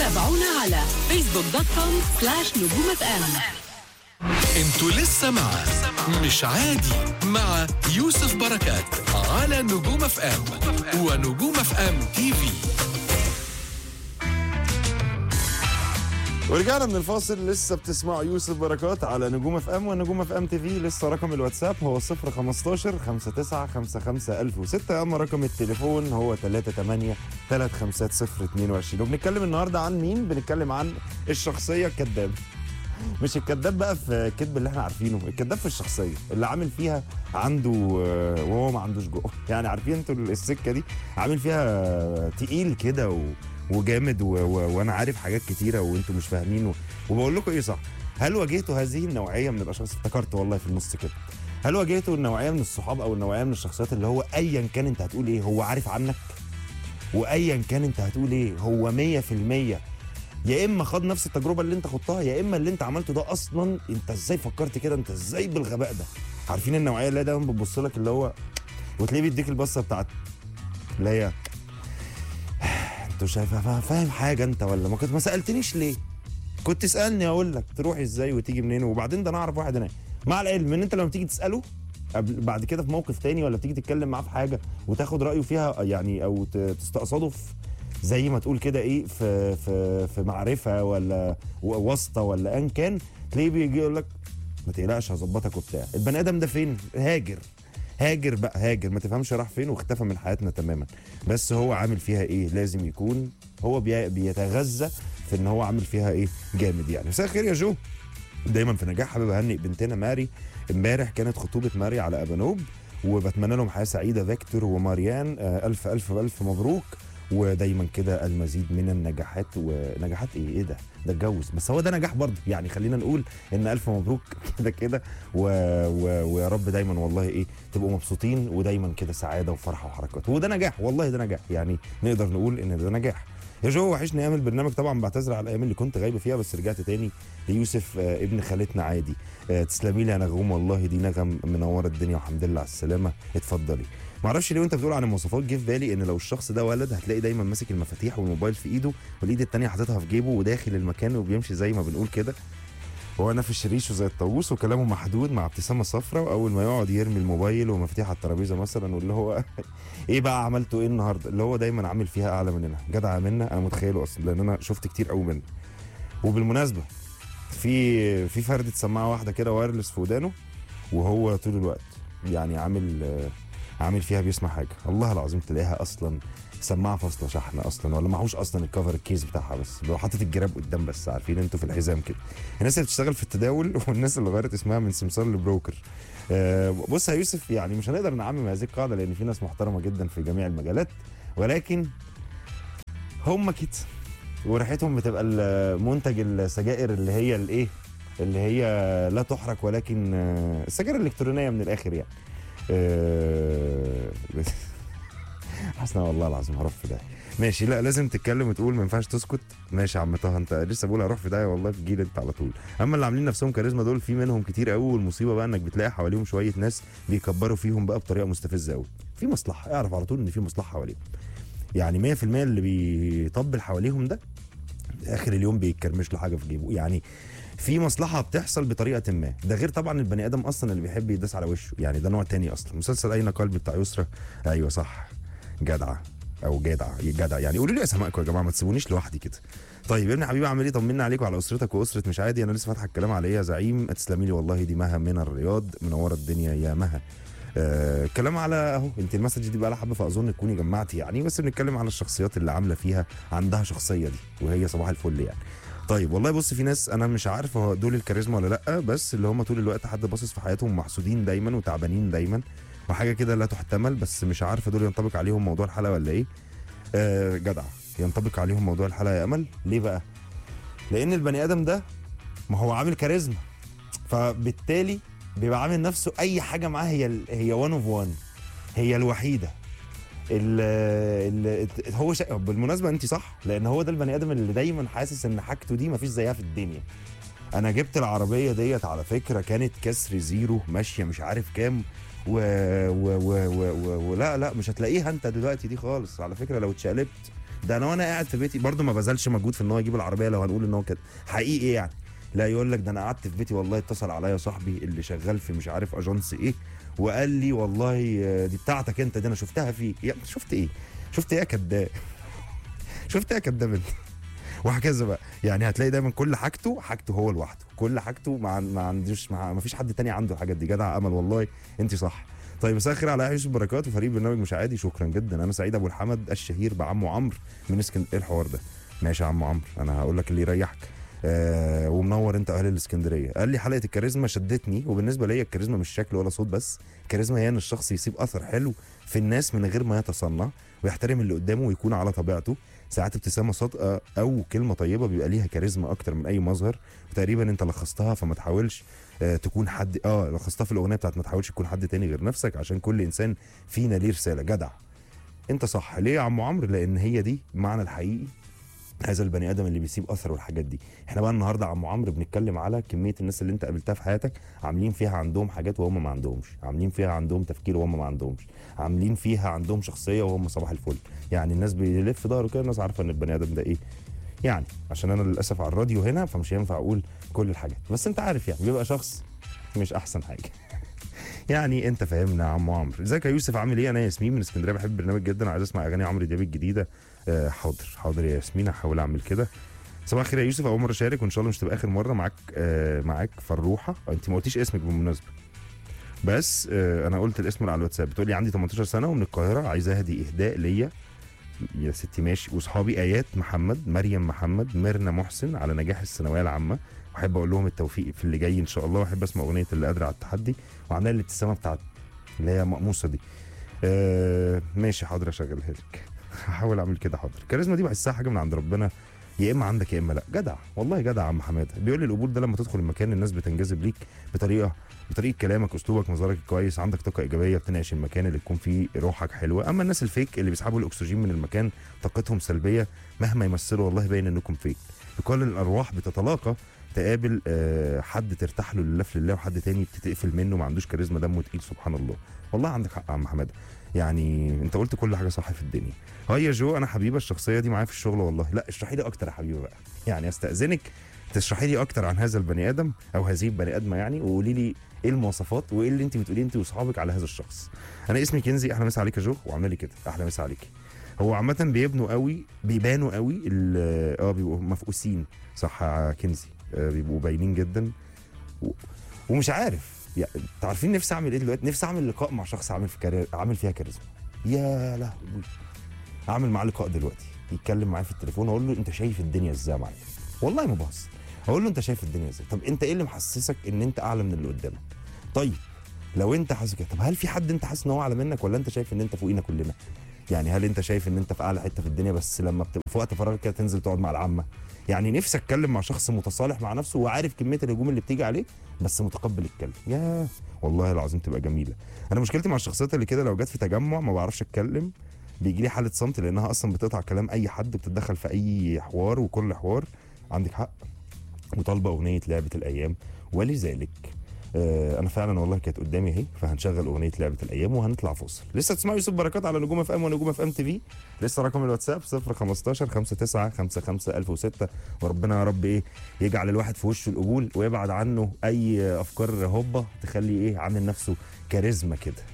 تابعونا على فيسبوك دوت كوم سلاش نجوم اف ام انتوا لسه مع مش عادي مع يوسف بركات على نجوم اف ام ونجوم اف ام تي في ورجعنا من الفاصل لسه بتسمعوا يوسف بركات على نجوم اف ام ونجوم اف ام تي في لسه رقم الواتساب هو 015 59 55 1006 اما رقم التليفون هو 38 350 22 وبنتكلم النهارده عن مين؟ بنتكلم عن الشخصيه الكذابه مش الكذاب بقى في الكذب اللي احنا عارفينه الكذاب في الشخصيه اللي عامل فيها عنده آه، وهو ما عندوش جوه يعني عارفين انتوا السكه دي عامل فيها آه، تقيل كده و... وجامد و... و... وانا عارف حاجات كتيره وانتوا مش فاهمين و... وبقول لكم ايه صح هل واجهتوا هذه النوعيه من الاشخاص افتكرت والله في النص كده هل واجهتوا النوعيه من الصحاب او النوعيه من الشخصيات اللي هو ايا كان انت هتقول ايه هو عارف عنك وايا كان انت هتقول ايه هو 100% يا اما خد نفس التجربه اللي انت خضتها يا اما اللي انت عملته ده اصلا انت ازاي فكرت كده انت ازاي بالغباء ده عارفين النوعيه اللي هي دايما بتبص لك اللي هو وتلاقيه بيديك البصه بتاعت اللي هي انت شايف فا- فاهم حاجه انت ولا ما كنت ما سالتنيش ليه كنت تسالني اقول لك تروح ازاي وتيجي منين وبعدين ده انا اعرف واحد هناك مع العلم ان انت لما تيجي تساله قبل بعد كده في موقف تاني ولا بتيجي تتكلم معاه في حاجه وتاخد رايه فيها يعني او ت- تستقصده في زي ما تقول كده ايه في في في معرفه ولا و- واسطه ولا ان كان تلاقيه بيجي يقول لك ما تقلقش هظبطك وبتاع البني ادم ده فين هاجر هاجر بقى هاجر ما تفهمش راح فين واختفى من حياتنا تماما بس هو عامل فيها ايه لازم يكون هو بي- بيتغذى في ان هو عامل فيها ايه جامد يعني مساء الخير يا جو دايما في نجاح حابب اهنئ بنتنا ماري امبارح كانت خطوبه ماري على ابانوب وبتمنى لهم حياه سعيده فيكتور وماريان آه، الف الف الف مبروك ودايما كده المزيد من النجاحات ونجاحات ايه ايه ده ده اتجوز بس هو ده نجاح برضه يعني خلينا نقول ان الف مبروك كده كده و... و... ويا رب دايما والله ايه تبقوا مبسوطين ودايما كده سعاده وفرحه وحركات وده نجاح والله ده نجاح يعني نقدر نقول ان ده نجاح يا جو وحشني ايام البرنامج طبعا بعتذر على الايام اللي كنت غايبه فيها بس رجعت تاني ليوسف آه، ابن خالتنا عادي آه، تسلمي لي يا نغوم والله دي نغم منوره الدنيا والحمد لله على السلامه اتفضلي ما اعرفش ليه وانت بتقول عن المواصفات جه في بالي ان لو الشخص ده ولد هتلاقي دايما ماسك المفاتيح والموبايل في ايده والايد التانية حاططها في جيبه وداخل المكان وبيمشي زي ما بنقول كده هو انا في الشريش زي الطاووس وكلامه محدود مع ابتسامه صفراء واول ما يقعد يرمي الموبايل ومفاتيح على الترابيزه مثلا واللي هو ايه بقى عملته ايه النهارده اللي هو دايما عامل فيها اعلى مننا جدع منا انا متخيله اصلا لان انا شفت كتير قوي منه وبالمناسبه في في فرده سماعه واحده كده وايرلس في ودانه وهو طول الوقت يعني عامل آه، عامل فيها بيسمع حاجه الله العظيم تلاقيها اصلا سماعه فاصله شحن اصلا ولا معهوش اصلا الكفر الكيس بتاعها بس لو حاطط الجراب قدام بس عارفين انتوا في الحزام كده الناس اللي بتشتغل في التداول والناس اللي غيرت اسمها من سمسار لبروكر آه، بص يا يوسف يعني مش هنقدر نعمم هذه القاعده لان في ناس محترمه جدا في جميع المجالات ولكن هم كده وريحتهم بتبقى المنتج السجائر اللي هي الايه اللي هي لا تحرق ولكن آه، السجائر الالكترونيه من الاخر يعني آه، حسنا والله العظيم هروح في ده ماشي لا لازم تتكلم وتقول ما ينفعش تسكت ماشي يا عم طه انت لسه بقول هروح في ده والله في جيل انت على طول اما اللي عاملين نفسهم كاريزما دول في منهم كتير قوي والمصيبه بقى انك بتلاقي حواليهم شويه ناس بيكبروا فيهم بقى بطريقه مستفزه قوي في مصلحه اعرف على طول ان في مصلحه حواليهم يعني 100% اللي بيطبل حواليهم ده اخر اليوم بيتكرمش له حاجه في جيبه يعني في مصلحه بتحصل بطريقه ما ده غير طبعا البني ادم اصلا اللي بيحب يداس على وشه يعني ده نوع تاني اصلا مسلسل اين قلبي بتاع يسرا ايوه صح جدعه او جدع جدع يعني قولوا لي اسمائكم يا جماعه ما تسيبونيش لوحدي كده طيب يا ابني حبيبي عامل ايه طمنا عليك وعلى اسرتك واسره مش عادي انا لسه فاتحه الكلام على ايه يا زعيم تسلمي لي والله دي مها من الرياض منوره الدنيا يا مها آه كلام على اهو انت المسج دي بقى لها حبه فاظن تكوني جمعتي يعني بس بنتكلم على الشخصيات اللي عامله فيها عندها شخصيه دي وهي صباح الفل يعني طيب والله بص في ناس انا مش عارف هو دول الكاريزما ولا لا بس اللي هم طول الوقت حد باصص في حياتهم محسودين دايما وتعبانين دايما وحاجه كده لا تحتمل بس مش عارفه دول ينطبق عليهم موضوع الحلقه ولا ايه آه جدع ينطبق عليهم موضوع الحلقه يا امل ليه بقى لان البني ادم ده ما هو عامل كاريزما فبالتالي بيبقى عامل نفسه اي حاجه معاه هي ال- هي وان اوف وان هي الوحيده ال ال هو شا... بالمناسبه انت صح لان هو ده البني ادم اللي دايما حاسس ان حاجته دي مفيش زيها في الدنيا انا جبت العربيه ديت على فكره كانت كسر زيرو ماشيه مش عارف كام و... و... و... و... و... ولا لا مش هتلاقيها انت دلوقتي دي خالص على فكره لو اتشقلبت ده انا وانا قاعد في بيتي برضه ما بذلش مجهود في ان هو يجيب العربيه لو هنقول ان هو كده حقيقي يعني لا يقول لك ده انا قعدت في بيتي والله اتصل عليا صاحبي اللي شغال في مش عارف اجنس ايه وقال لي والله آه، دي بتاعتك انت دي انا شفتها فيك يا شفت ايه شفت ايه يا كداب شفت ايه يا كداب انت وهكذا بقى يعني هتلاقي دايما كل حاجته حاجته هو لوحده كل حاجته ما, عن- ما عندوش ما, ما فيش حد تاني عنده الحاجات دي جدع امل والله انت صح طيب مساء الخير على يوسف بركات وفريق برنامج مش عادي شكرا جدا انا سعيد ابو الحمد الشهير بعمو عمرو من اسكن ايه الحوار ده ماشي يا عم عمرو انا هقول لك اللي يريحك آه ومنور انت اهل الاسكندريه قال لي حلقه الكاريزما شدتني وبالنسبه ليا الكاريزما مش شكل ولا صوت بس الكاريزما هي ان الشخص يسيب اثر حلو في الناس من غير ما يتصنع ويحترم اللي قدامه ويكون على طبيعته ساعات ابتسامه صادقه او كلمه طيبه بيبقى ليها كاريزما اكتر من اي مظهر وتقريبا انت لخصتها فما تحاولش آه تكون حد اه لخصتها في الاغنيه بتاعت ما تحاولش تكون حد تاني غير نفسك عشان كل انسان فينا ليه رساله جدع انت صح ليه يا عم عمرو لان هي دي المعنى الحقيقي هذا البني ادم اللي بيسيب اثر والحاجات دي احنا بقى النهارده يا عم عمرو بنتكلم على كميه الناس اللي انت قابلتها في حياتك عاملين فيها عندهم حاجات وهم ما عندهمش عاملين فيها عندهم تفكير وهم ما عندهمش عاملين فيها عندهم شخصيه وهم صباح الفل يعني الناس بيلف ظهره كده الناس عارفه ان البني ادم ده ايه يعني عشان انا للاسف على الراديو هنا فمش هينفع اقول كل الحاجات بس انت عارف يعني بيبقى شخص مش احسن حاجه يعني انت فاهمنا يا عم عمرو ازيك يا يوسف عامل ايه انا ياسمين من اسكندريه بحب البرنامج جدا عايز اسمع اغاني عمرو دياب الجديده آه حاضر حاضر يا ياسمين هحاول اعمل كده صباح الخير يا يوسف اول مره اشارك وان شاء الله مش تبقى اخر مره معاك آه معاك فروحه انت ما قلتيش اسمك بالمناسبه بس آه انا قلت الاسم اللي على الواتساب بتقول لي عندي 18 سنه ومن القاهره عايز اهدي اهداء ليا يا ستي ماشي واصحابي ايات محمد مريم محمد ميرنا محسن على نجاح الثانويه العامه واحب اقول لهم التوفيق في اللي جاي ان شاء الله واحب اسمع اغنيه اللي قادره على التحدي وعامله لي الابتسامه بتاعت اللي هي مقموصه دي آه ماشي حاضر اشغلها لك هحاول اعمل كده حاضر الكاريزما دي بحسها حاجه من عند ربنا يا اما عندك يا اما لا جدع والله جدع يا عم حماده بيقول لي القبول ده لما تدخل المكان الناس بتنجذب ليك بطريقه بطريقه كلامك اسلوبك مظهرك الكويس عندك طاقه ايجابيه بتناقش المكان اللي تكون فيه روحك حلوه اما الناس الفيك اللي بيسحبوا الاكسجين من المكان طاقتهم سلبيه مهما يمثلوا والله باين انكم فيك يقال الارواح بتتلاقى تقابل آه، حد ترتاح له لله في لله وحد تاني بتتقفل منه ما عندوش كاريزما دمه تقيل سبحان الله والله عندك حق يا عم حماده يعني انت قلت كل حاجه صح في الدنيا هاي يا جو انا حبيبه الشخصيه دي معايا في الشغل والله لا اشرحي لي اكتر يا حبيبه بقى يعني استاذنك تشرحي لي اكتر عن هذا البني ادم او هذه البني ادمه يعني وقولي لي ايه المواصفات وايه اللي انت بتقوليه انت واصحابك على هذا الشخص انا اسمي كنزي احلى مسا عليك يا جو وعامله لي كده احلى مسا عليكي هو عامة بيبنوا قوي بيبانوا قوي ال- اه بيبقوا مفقوسين صح يا كنزي آه بيبقوا باينين جدا و... ومش عارف يعني انتوا عارفين نفسي اعمل ايه دلوقتي نفسي اعمل لقاء مع شخص عامل في كارير عامل فيها كاريزما يا لهوي اعمل معاه لقاء دلوقتي يتكلم معايا في التليفون اقول له انت شايف الدنيا ازاي يا معلم والله ما بهزر اقول له انت شايف الدنيا ازاي طب انت ايه اللي محسسك ان انت اعلى من اللي قدامك طيب لو انت حاسس كده طب هل في حد انت حاسس ان هو اعلى منك ولا انت شايف ان انت فوقينا كلنا يعني هل انت شايف ان انت في اعلى حته في الدنيا بس لما بتبقى في وقت فراغ كده تنزل تقعد مع العامه يعني نفسي اتكلم مع شخص متصالح مع نفسه وعارف كميه الهجوم اللي بتيجي عليه بس متقبل يتكلم يا والله العظيم تبقى جميله انا مشكلتي مع الشخصيات اللي كده لو جت في تجمع ما بعرفش اتكلم بيجي لي حاله صمت لانها اصلا بتقطع كلام اي حد بتتدخل في اي حوار وكل حوار عندك حق وطالبه اغنيه لعبه الايام ولذلك آه انا فعلا والله كانت قدامي اهي فهنشغل اغنيه لعبه الايام وهنطلع فاصل لسه تسمعوا يوسف بركات على نجوم اف ام ونجوم اف ام تي في لسه رقم الواتساب 015 59 55 1006 وربنا يا رب ايه يجعل الواحد في وشه القبول ويبعد عنه اي افكار هوبه تخلي ايه عامل نفسه كاريزما كده